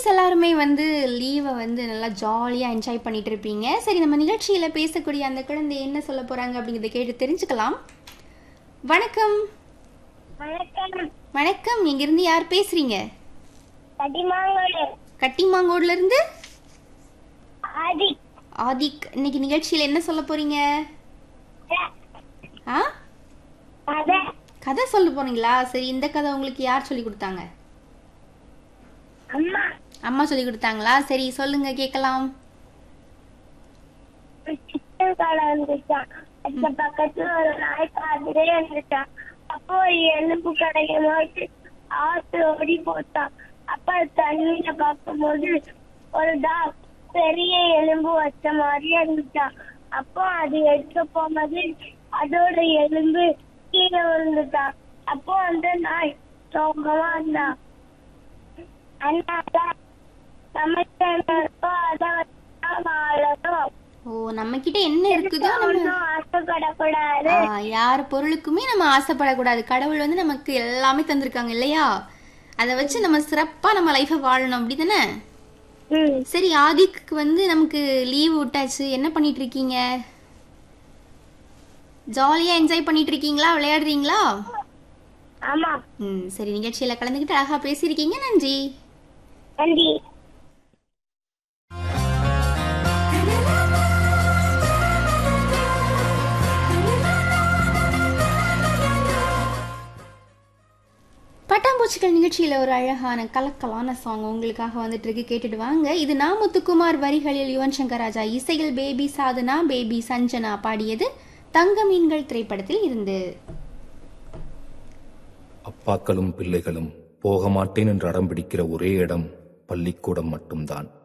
குட்டீஸ் எல்லாருமே வந்து லீவை வந்து நல்லா ஜாலியாக என்ஜாய் பண்ணிட்டு இருப்பீங்க சரி நம்ம நிகழ்ச்சியில் பேசக்கூடிய அந்த குழந்தை என்ன சொல்ல போகிறாங்க அப்படிங்கிறத கேட்டு தெரிஞ்சுக்கலாம் வணக்கம் வணக்கம் வணக்கம் இங்கிருந்து யார் பேசுறீங்க கடிமாங்கோடு கட்டிமாங்கோடுல இருந்து ஆதி ஆதிக் இன்னைக்கு நிகழ்ச்சியில் என்ன சொல்ல போறீங்க ஆ கதை கதை சொல்ல போறீங்களா சரி இந்த கதை உங்களுக்கு யார் சொல்லி கொடுத்தாங்க அம்மா அம்மா சொல்லி கொடுத்தாங்களா சரி சொல்லுங்க கேட்கலாம் ஒரு சிக்கன் கடை இருந்துச்சான் அந்த பக்கத்துல ஒரு நாய் பார்த்துட்டே இருந்துச்சான் அப்போ ஒரு எலும்பு கடைக்கும் போது ஆசை ஓடி போட்டான் அப்ப அது தண்ணியில பார்க்கும்போது ஒரு டாக் பெரிய எலும்பு வச்ச மாதிரி இருந்துச்சான் அப்போ அது எடுக்க போகும்போது அதோட எலும்பு கீழே விழுந்துட்டான் அப்போ அந்த நாய் சோகமா இருந்தான் அதனால நமக்கு என்ன இருக்கோ அதை வச்சுதான் வாழணும் ஓ நம்ம கிட்ட என்ன இருக்குதோ நம்ம ஒன்றும் ஆசைப்படக்கூடாது ஆ, யார் பொருளுக்குமே நம்ம ஆசைப்படக்கூடாது கடவுள் வந்து நமக்கு எல்லாமே தந்திருக்காங்க இல்லையா அதை வச்சு நம்ம சிறப்பா நம்ம லைஃபை வாழணும் அப்படிதானே ம் சரி ஆதிக்கு வந்து நமக்கு லீவ் விட்டாச்சு என்ன பண்ணிட்டு இருக்கீங்க ஜாலியா என்ஜாய் பண்ணிட்டு இருக்கீங்களா விளையாடுறீங்களா ஆமா ம் சரி நிகழ்ச்சியில கலந்துக்கிட்டு அழகா பேசியிருக்கீங்க நன்றி நன்றி பட்டாம்பூச்சிகள் நிகழ்ச்சியில ஒரு அழகான கலக்கலான சாங் உங்களுக்காக வந்துட்டு இருக்கு கேட்டுட்டு வாங்க இது நா முத்துக்குமார் வரிகளில் யுவன் சங்கர் ராஜா இசையில் பேபி சாதனா பேபி சஞ்சனா பாடியது தங்க மீன்கள் திரைப்படத்தில் இருந்து அப்பாக்களும் பிள்ளைகளும் போக மாட்டேன் என்று அடம் பிடிக்கிற ஒரே இடம் பள்ளிக்கூடம் மட்டும்தான்